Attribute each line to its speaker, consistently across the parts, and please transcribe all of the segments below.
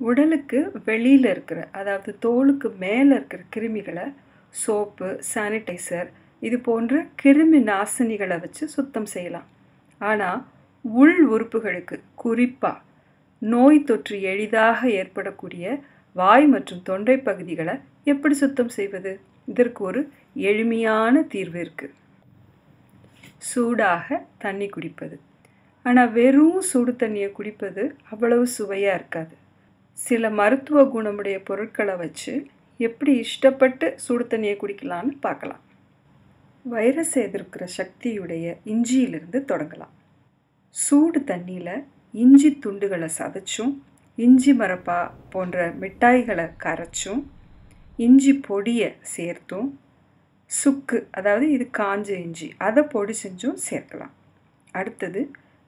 Speaker 1: உடலுக்கு வெளியில் இருக்கிற அதாவது தோலுக்கு மேலே இருக்கிற கிருமிகளை சோப்பு சானிடைசர் இது போன்ற கிருமி நாசினிகளை வச்சு சுத்தம் செய்யலாம் ஆனால் உள் உறுப்புகளுக்கு குறிப்பாக நோய் தொற்று எளிதாக ஏற்படக்கூடிய வாய் மற்றும் தொண்டை பகுதிகளை எப்படி சுத்தம் செய்வது இதற்கு ஒரு எளிமையான தீர்வு இருக்குது சூடாக தண்ணி குடிப்பது ஆனால் வெறும் சூடு தண்ணியை குடிப்பது அவ்வளவு சுவையாக இருக்காது சில மருத்துவ குணமுடைய பொருட்களை வச்சு எப்படி இஷ்டப்பட்டு சூடு தண்ணியை குடிக்கலான்னு பார்க்கலாம் வைரஸ் எதிர்க்கிற சக்தியுடைய இஞ்சியிலிருந்து தொடங்கலாம் சூடு தண்ணியில் இஞ்சி துண்டுகளை சதைச்சும் இஞ்சி மரப்பா போன்ற மிட்டாய்களை கரைச்சும் இஞ்சி பொடியை சேர்த்தும் சுக்கு அதாவது இது காஞ்ச இஞ்சி அதை பொடி செஞ்சும் சேர்க்கலாம் அடுத்தது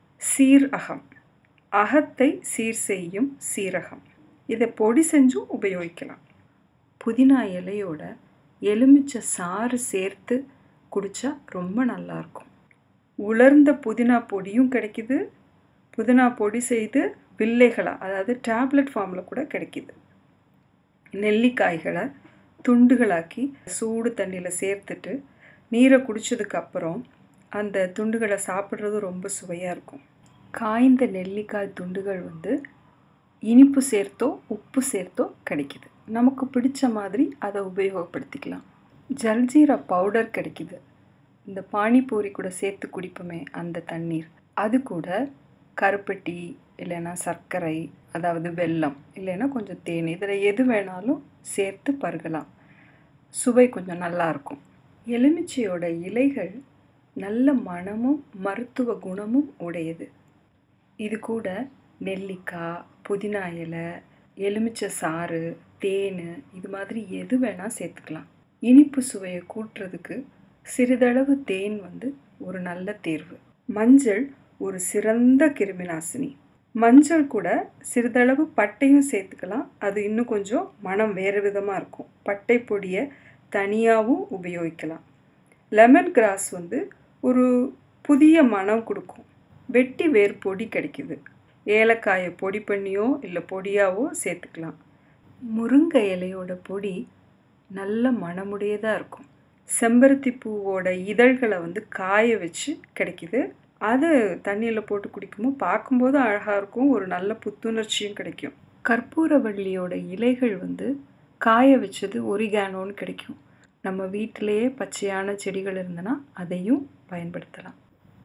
Speaker 1: சீரகம் அகத்தை சீர் செய்யும் சீரகம் இதை பொடி செஞ்சும் உபயோகிக்கலாம் புதினா இலையோட எலுமிச்சை சாறு சேர்த்து குடித்தா ரொம்ப நல்லாயிருக்கும் உலர்ந்த புதினா பொடியும் கிடைக்கிது புதினா பொடி செய்து வில்லைகளாக அதாவது டேப்லெட் ஃபார்மில் கூட கிடைக்கிது நெல்லிக்காய்களை துண்டுகளாக்கி சூடு தண்ணியில் சேர்த்துட்டு நீரை குடித்ததுக்கப்புறம் அந்த துண்டுகளை சாப்பிட்றது ரொம்ப சுவையாக இருக்கும் காய்ந்த நெல்லிக்காய் துண்டுகள் வந்து இனிப்பு சேர்த்தோ உப்பு சேர்த்தோ கிடைக்கிது நமக்கு பிடிச்ச மாதிரி அதை உபயோகப்படுத்திக்கலாம் ஜல்ஜீரா பவுடர் கிடைக்கிது இந்த பானிபூரி கூட சேர்த்து குடிப்போமே அந்த தண்ணீர் அது கூட கருப்பட்டி இல்லைன்னா சர்க்கரை அதாவது வெல்லம் இல்லைன்னா கொஞ்சம் தேன் இதில் எது வேணாலும் சேர்த்து பருகலாம் சுவை கொஞ்சம் நல்லாயிருக்கும் எலுமிச்சையோட இலைகள் நல்ல மணமும் மருத்துவ குணமும் உடையது இது கூட நெல்லிக்காய் புதினா இலை எலுமிச்சை சாறு தேன் இது மாதிரி எது வேணால் சேர்த்துக்கலாம் இனிப்பு சுவையை கூட்டுறதுக்கு சிறிதளவு தேன் வந்து ஒரு நல்ல தேர்வு மஞ்சள் ஒரு சிறந்த கிருமிநாசினி மஞ்சள் கூட சிறிதளவு பட்டையும் சேர்த்துக்கலாம் அது இன்னும் கொஞ்சம் மனம் வேறு விதமாக இருக்கும் பட்டை பொடியை தனியாகவும் உபயோகிக்கலாம் லெமன் கிராஸ் வந்து ஒரு புதிய மனம் கொடுக்கும் வெட்டி வேர் பொடி கிடைக்குது ஏலக்காயை பொடி பண்ணியோ இல்லை பொடியாவோ சேர்த்துக்கலாம் முருங்கை இலையோட பொடி நல்ல மணமுடையதாக இருக்கும் செம்பருத்தி பூவோட இதழ்களை வந்து காய வச்சு கிடைக்கிது அது தண்ணியில் போட்டு குடிக்கும்போது பார்க்கும்போது அழகாக இருக்கும் ஒரு நல்ல புத்துணர்ச்சியும் கிடைக்கும் கற்பூரவள்ளியோட இலைகள் வந்து காய வச்சது ஒரிகானோன்னு கிடைக்கும் நம்ம வீட்டிலேயே பச்சையான செடிகள் இருந்தனா அதையும் பயன்படுத்தலாம்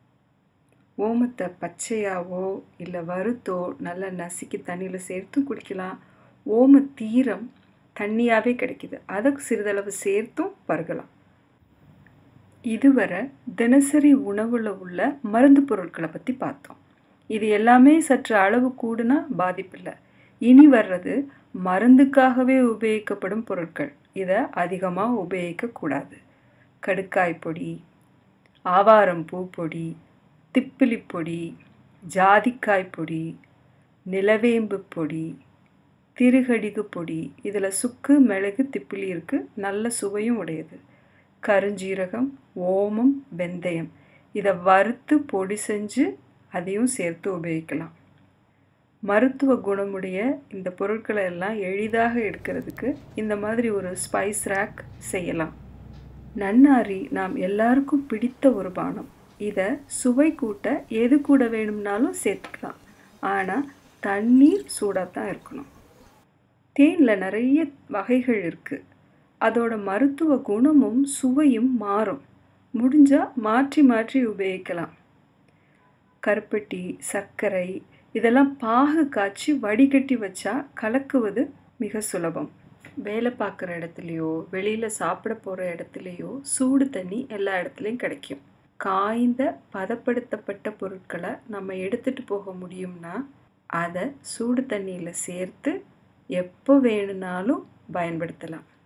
Speaker 1: ஓமத்தை பச்சையாவோ இல்லை வறுத்தோ நல்லா நசுக்கி தண்ணியில் சேர்த்தும் குடிக்கலாம் ஓம தீரம் தண்ணியாகவே கிடைக்கிது அதை சிறிதளவு சேர்த்தும் பருகலாம் இதுவரை தினசரி உணவில் உள்ள மருந்து பொருட்களை பற்றி பார்த்தோம் இது எல்லாமே சற்று அளவு கூடுனா பாதிப்பில்லை இனி வர்றது மருந்துக்காகவே உபயோகிக்கப்படும் பொருட்கள் இதை அதிகமாக உபயோகிக்கக்கூடாது கடுக்காய் பொடி ஆவாரம் பூ பொடி திப்பிலி பொடி ஜாதிக்காய் பொடி நிலவேம்பு பொடி திருகடிகு பொடி இதில் சுக்கு மிளகு திப்பிலி இருக்குது நல்ல சுவையும் உடையது கருஞ்சீரகம் ஓமம் வெந்தயம் இதை வறுத்து பொடி செஞ்சு அதையும் சேர்த்து உபயோகிக்கலாம் மருத்துவ குணமுடைய இந்த பொருட்களை எல்லாம் எளிதாக எடுக்கிறதுக்கு இந்த மாதிரி ஒரு ஸ்பைஸ் ரேக் செய்யலாம் நன்னாரி நாம் எல்லாருக்கும் பிடித்த ஒரு பானம் இதை சுவை கூட்ட எது கூட வேணும்னாலும் சேர்த்துக்கலாம் ஆனால் தண்ணீர் சூடாக தான் இருக்கணும் தேனில் நிறைய வகைகள் இருக்குது அதோட மருத்துவ குணமும் சுவையும் மாறும் முடிஞ்சால் மாற்றி மாற்றி உபயோகிக்கலாம் கருப்பட்டி சர்க்கரை இதெல்லாம் பாகு காய்ச்சி வடிகட்டி வச்சா கலக்குவது மிக சுலபம் வேலை பார்க்குற இடத்துலையோ வெளியில் சாப்பிட போகிற இடத்துலையோ சூடு தண்ணி எல்லா இடத்துலையும் கிடைக்கும் காய்ந்த பதப்படுத்தப்பட்ட பொருட்களை நம்ம எடுத்துகிட்டு போக முடியும்னா அதை சூடு தண்ணியில் சேர்த்து எப்போ வேணும்னாலும் பயன்படுத்தலாம்